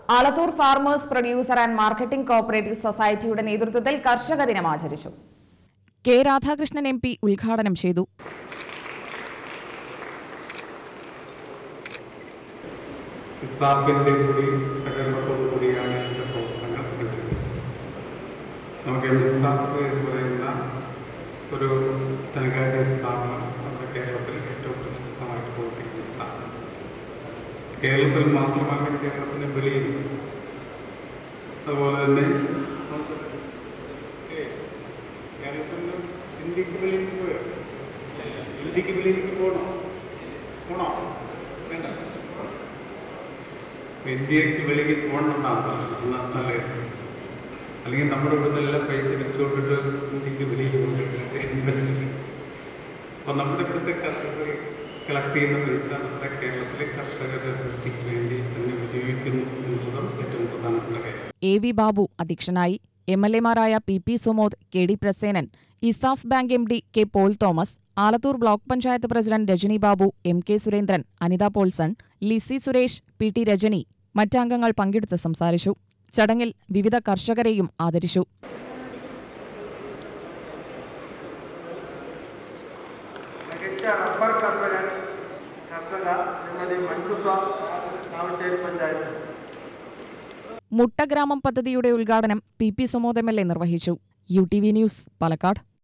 Alathur farmers producer and marketing cooperative സൊസൈറ്റിയുടെ നേതൃത്വത്തിൽ കർഷക ദിനം ആചരിച്ചു കെ രാധാകൃഷ്ണൻ എം പി ഉദ്ഘാടനം ചെയ്തു ഇസാഫിൻ്റെ കൂടി സഹകരണത്തോടു കൂടിയാണ് ഇതിൻ്റെ പ്രവർത്തനങ്ങൾ സംഘടിപ്പിച്ചത് നമുക്ക് ഇസാഫ് എന്ന് പറയുന്ന ഒരു ധനകാര്യ സ്ഥാപനം നമ്മുടെ കേരളത്തിൽ ഏറ്റവും പ്രശസ്തമായിട്ട് പ്രവർത്തിക്കുന്ന സ്ഥാപനം കേരളത്തിൽ മാത്രമല്ല കേരളത്തിന് വെളിയിൽ അതുപോലെ തന്നെ നമുക്ക് ഏയ് കേരളത്തിൽ നിന്ന് ഇന്ത്യക്ക് വെളിയിലേക്ക് പോയോ ഇന്ത്യക്ക് വെളിയിലേക്ക് പോകണോ പോണോ വേണ്ട ഇന്ത്യക്ക് വെളിയിൽ പോകണമെന്നാണ് നല്ലത് അല്ലെങ്കിൽ നമ്മുടെ ഇവിടുന്ന് എല്ലാം പൈസ വെച്ചുകൊണ്ടിട്ട് ഇന്ത്യക്ക് വെളിയിൽ കൊണ്ടിട്ട് ഇൻവെസ്റ്റ് അപ്പോൾ നമ്മുടെ ഇവിടുത്തെ കർഷകർ കളക്ട് ചെയ്യുന്ന പൈസ നമ്മുടെ കേരളത്തിലെ കർഷകരുടെ വൃത്തിക്ക് വേണ്ടി തന്നെ ഉപയോഗിക്കുന്നു എന്നുള്ളതും ഏറ്റവും പ്രധാനപ്പെട്ട കാര്യം എ വി ബാബു അധ്യക്ഷനായി എം എൽ എമാരായ P P Sumod K D Prasenan ESAF bank M D K Paul Thomas Alathur block panchayat president Rajani Babu M K Surendran Anitha Paulson Lissy Suresh P T Rajani മറ്റംഗങ്ങൾ പങ്കെടുത്ത് സംസാരിച്ചു ചടങ്ങിൽ വിവിധ കർഷകരെയും ആദരിച്ചു മികച്ച റബ്ബർ കർഷകൻ കർഷക ശ്രീമതി മഞ്ജുസ താമശ്ശേരി പഞ്ചായത്ത് മുട്ടഗ്രാമം പദ്ധതിയുടെ ഉദ്ഘാടനം P P Sumod M L A നിർവഹിച്ചു U T V news Palakkad